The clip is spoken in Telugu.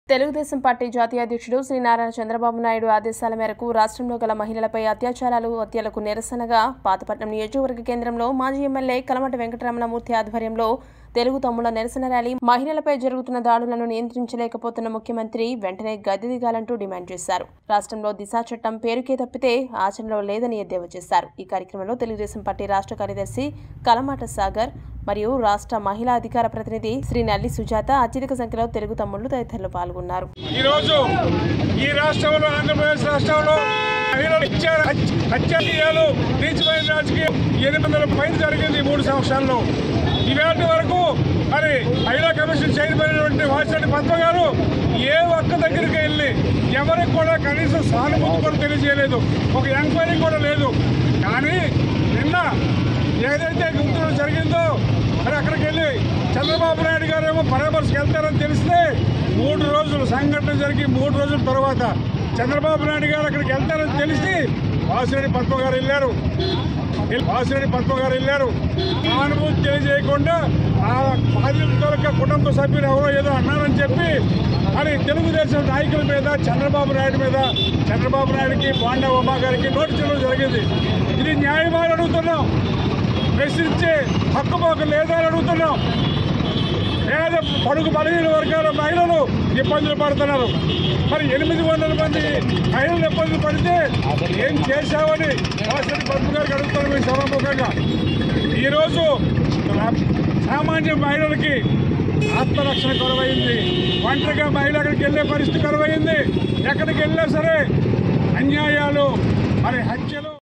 తెలుగుదేశం పార్టీ జాతీయ అధ్యక్షుడు శ్రీ నారాయణ చంద్రబాబు నాయుడు ఆదేశాల మేరకు రాష్ట్రంలో గల మహిళలపై అత్యాచారాలు హత్యలకు నిరసనగా పాతపట్నం నియోజకవర్గ కేంద్రంలో మాజీ ఎమ్మెల్యే కలమటి వెంకటరమణమూర్తి ఆధ్వర్యంలో తెలుగు తమ్ముళ్ల నిరసన ర్యాలీ మహిళలపై జరుగుతున్న దాడులను నియంత్రించలేకపోతున్న ముఖ్యమంత్రి వెంటనే గద్దె దిగాలంటూ డిమాండ్ చేశారు రాష్ట్రంలో దిశా చట్టం పేరుకే తప్పితే ఆచరణలో లేదని ఎద్దేవా చేశారు ఈ కార్యక్రమంలో తెలుగుదేశం పార్టీ రాష్ట్ర కార్యదర్శి కలమాట సాగర్ మరియు రాష్ట్ర మహిళా అధికార ప్రతినిధి శ్రీ నల్లి సుజాత అత్యధిక సంఖ్యలో తెలుగు తమ్ముళ్లు తదితరులు పాల్గొన్నారు ఈరోజు ఈ రాష్ట్రంలో ఆంధ్రప్రదేశ్ రాష్ట్రంలో మహిళలు ఇచ్చారు హత్యాలు నీచమైన రాజకీయం ఎనిమిది వందల పైన జరిగింది ఈ మూడు సంవత్సరాల్లో ఇవాటి వరకు మరి మహిళా కమిషన్ చైర్మన్ అయినటువంటి వాసిరెడ్డి పద్మ గారు ఏ ఒక్క దగ్గరికి వెళ్ళి ఎవరికి కూడా కనీసం సానుభూతి కూడా తెలియజేయలేదు ఒక ఎంక్వైరీ కూడా లేదు కానీ నిన్న ఏదైతే గుంటూరు జరిగిందో మరి అక్కడికి వెళ్ళి చంద్రబాబు నాయుడు గారు ఏమో పరామర్శకు వెళ్తారని తెలిస్తే మూడు రోజులు సంఘటన జరిగి మూడు రోజుల తర్వాత చంద్రబాబు నాయుడు గారు అక్కడికి వెళ్తారని తెలిసి వాసిరెడ్డి పద్మ గారు వెళ్ళారు వాసిరెడ్డి పద్మ గారు వెళ్ళారు సానుభూతి తెలియజేయకుండా ఆ బాధితుల కుటుంబ సభ్యులు ఎవరో ఏదో అన్నారని చెప్పి మరి తెలుగుదేశం నాయకుల మీద చంద్రబాబు నాయుడు మీద చంద్రబాబు నాయుడుకి బాండా ఉమా గారికి నోటీసులు జరిగింది ఇది న్యాయమా అని అడుగుతున్నాం ప్రశ్నించే హక్కు మాకు లేదా అని అడుగుతున్నాం పేద పడుగు బలహీన వర్గాల మహిళలు ఇబ్బందులు పడుతున్నారు మరి ఎనిమిది వందల మంది మహిళలు ఇబ్బందులు పడితే ఏం చేశామని వాసరి పద్మ గారికి అడుగుతారు మీ సభాముఖంగా ఈరోజు సామాన్య మహిళలకి ఆత్మరక్షణ కొరవైంది ఒంటరిగా మహిళ అక్కడికి వెళ్ళే పరిస్థితి కొరవైంది ఎక్కడికి వెళ్ళినా సరే అన్యాయాలు మరి హత్యలు